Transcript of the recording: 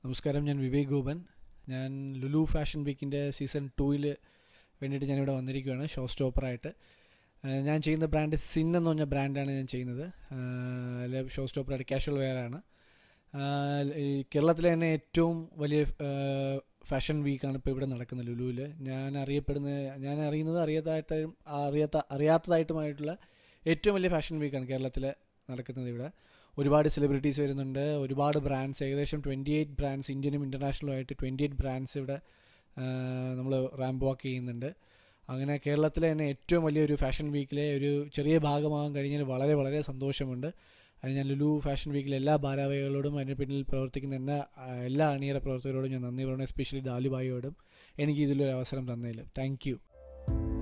നമസ്കാരം ഞാൻ വിവേക് ഗോപൻ ഞാൻ ലുലു ഫാഷൻ വീക്കിൻ്റെ സീസൺ ടൂവിൽ വേണ്ടിയിട്ട് ഞാനിവിടെ വന്നിരിക്കുകയാണ് ഷോ സ്റ്റോപ്പറായിട്ട് ഏഹ് ഞാൻ ചെയ്യുന്ന ബ്രാൻഡ് സിൻ എന്ന് പറഞ്ഞ ബ്രാൻഡാണ് ഞാൻ ചെയ്യുന്നത് അല്ലെ ഷോ സ്റ്റോപ്പറായിട്ട് കാഷ്വൽ വെയർ ആണ് ആഹ് ഈ കേരളത്തിലെ തന്നെ ഏറ്റവും വലിയ ഫാഷൻ വീക്കാണ് ഇപ്പോൾ ഇവിടെ നടക്കുന്നത് ലുലുവിൽ ഞാൻ അറിയപ്പെടുന്ന ഞാൻ അറിയുന്നത് അറിയാത്തതായിട്ടും അറിയാത്ത അറിയാത്തതായിട്ടുമായിട്ടുള്ള ഏറ്റവും വലിയ ഫാഷൻ വീക്കാണ് കേരളത്തിൽ നടക്കുന്നത് ഇവിടെ ഒരുപാട് സെലിബ്രിറ്റീസ് വരുന്നുണ്ട് ഒരുപാട് ബ്രാൻഡ്സ് ഏകദേശം ട്വൻറ്റി എയ്റ്റ് ബ്രാൻഡ്സ് ഇന്ത്യനും ഇൻ്റർനാഷണലും ആയിട്ട് ട്വൻറ്റി എയ്റ്റ് ബ്രാൻഡ്സ് ഇവിടെ നമ്മൾ റാമ്പ് വാക്ക് ചെയ്യുന്നുണ്ട് അങ്ങനെ കേരളത്തിലെ തന്നെ ഏറ്റവും വലിയൊരു ഫാഷൻ വീക്കിലെ ഒരു ചെറിയ ഭാഗമാകാൻ കഴിഞ്ഞാൽ വളരെ വളരെ സന്തോഷമുണ്ട് അതിന് ഞാൻ ലുലു ഫാഷൻ വീക്കിലെ എല്ലാ ഭാരവാഹികളോടും അതിന് പിന്നിൽ പ്രവർത്തിക്കുന്ന എല്ലാ എല്ലാ അണിയറ പ്രവർത്തകരോടും ഞാൻ നന്ദി പറയണം എസ്പെഷ്യലി ദാലുബായിയോടും എനിക്ക് ഇതിലൊരു അവസരം തന്നതിൽ താങ്ക് യു